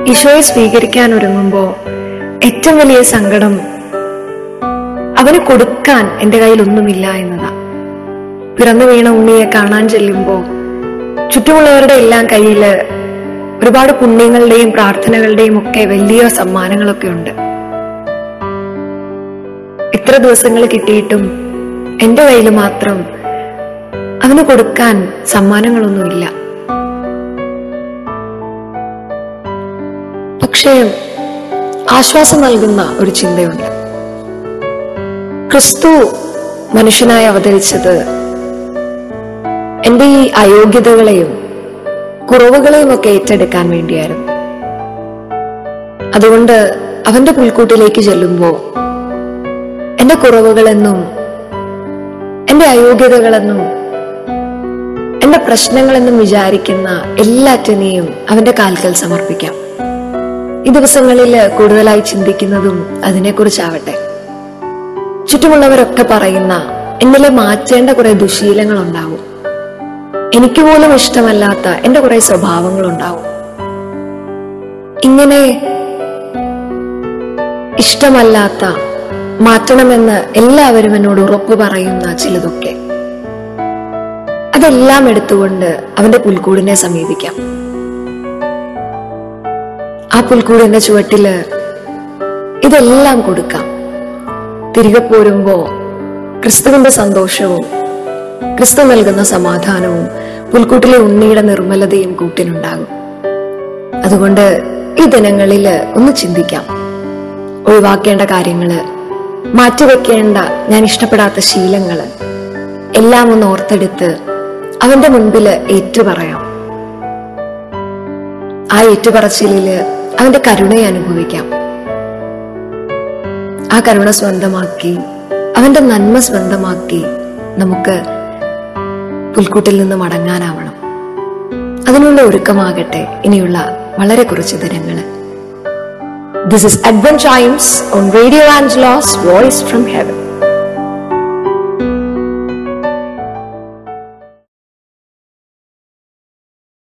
ഈശോയെ സ്വീകരിക്കാൻ ഒരുങ്ങുമ്പോ ഏറ്റവും വലിയ സങ്കടം അവന് കൊടുക്കാൻ എന്റെ കയ്യിൽ ഒന്നുമില്ല എന്നതാ പിറന്നു വീണ ഉണ്ണിയെ കാണാൻ ചെല്ലുമ്പോ ചുറ്റുമുള്ളവരുടെ എല്ലാം കയ്യില് ഒരുപാട് പുണ്യങ്ങളുടെയും പ്രാർത്ഥനകളുടെയും ഒക്കെ വലിയ സമ്മാനങ്ങളൊക്കെ ഉണ്ട് ഇത്ര ദിവസങ്ങൾ കിട്ടിയിട്ടും എന്റെ കയ്യിൽ മാത്രം അവന് കൊടുക്കാൻ സമ്മാനങ്ങളൊന്നുമില്ല പക്ഷേ ആശ്വാസം നൽകുന്ന ഒരു ചിന്തയുണ്ട് ക്രിസ്തു മനുഷ്യനായി അവതരിച്ചത് എന്റെ ഈ അയോഗ്യതകളെയും കുറവുകളെയും ഒക്കെ ഏറ്റെടുക്കാൻ വേണ്ടിയായിരുന്നു അതുകൊണ്ട് അവന്റെ പുൽക്കൂട്ടിലേക്ക് ചെല്ലുമ്പോ എന്റെ കുറവുകളെന്നും എന്റെ അയോഗ്യതകളെന്നും എന്റെ പ്രശ്നങ്ങളെന്നും വിചാരിക്കുന്ന എല്ലാറ്റിനെയും അവന്റെ കാൽക്കൽ സമർപ്പിക്കാം ഈ ദിവസങ്ങളിൽ കൂടുതലായി ചിന്തിക്കുന്നതും അതിനെക്കുറിച്ചാവട്ടെ ചുറ്റുമുള്ളവരൊക്കെ പറയുന്ന എന്നിലെ മാറ്റേണ്ട കുറെ ദുശീലങ്ങൾ ഉണ്ടാവും എനിക്ക് പോലും ഇഷ്ടമല്ലാത്ത എന്റെ കുറെ സ്വഭാവങ്ങൾ ഉണ്ടാവും ഇങ്ങനെ ഇഷ്ടമല്ലാത്ത മാറ്റണമെന്ന് എല്ലാവരും എന്നോട് ഉറപ്പു പറയുന്ന ചിലതൊക്കെ അതെല്ലാം എടുത്തുകൊണ്ട് അവന്റെ പുൽക്കൂടിനെ സമീപിക്കാം ആ പുൽക്കൂടിന്റെ ചുവട്ടില് ഇതെല്ലാം കൊടുക്കാം തിരികെ പോരുമ്പോ ക്രിസ്തുവിന്റെ സന്തോഷവും ക്രിസ്തു നൽകുന്ന സമാധാനവും പുൽക്കൂട്ടിലെ ഉണ്ണിയുടെ നിർമ്മലതയും കൂട്ടിനുണ്ടാകും അതുകൊണ്ട് ഈ ദിനങ്ങളില് ഒന്ന് ചിന്തിക്കാം ഒഴിവാക്കേണ്ട കാര്യങ്ങള് മാറ്റിവെക്കേണ്ട ഞാൻ ഇഷ്ടപ്പെടാത്ത ശീലങ്ങള് എല്ലാം ഒന്ന് ഓർത്തെടുത്ത് അവന്റെ മുൻപില് ഏറ്റുപറയാം ആ ഏറ്റുപറച്ചിലില് അവന്റെ കരുണയെ അനുഭവിക്കാം ആ കരുണ സ്വന്തമാക്കി അവന്റെ നന്മ സ്വന്തമാക്കി നമുക്ക് പുൽക്കൂട്ടിൽ നിന്ന് മടങ്ങാനാവണം അതിനുള്ള ഒരുക്കമാകട്ടെ ഇനിയുള്ള വളരെ കുറച്ച് ദിനങ്ങള് this is advent times on radio and loss voice from heaven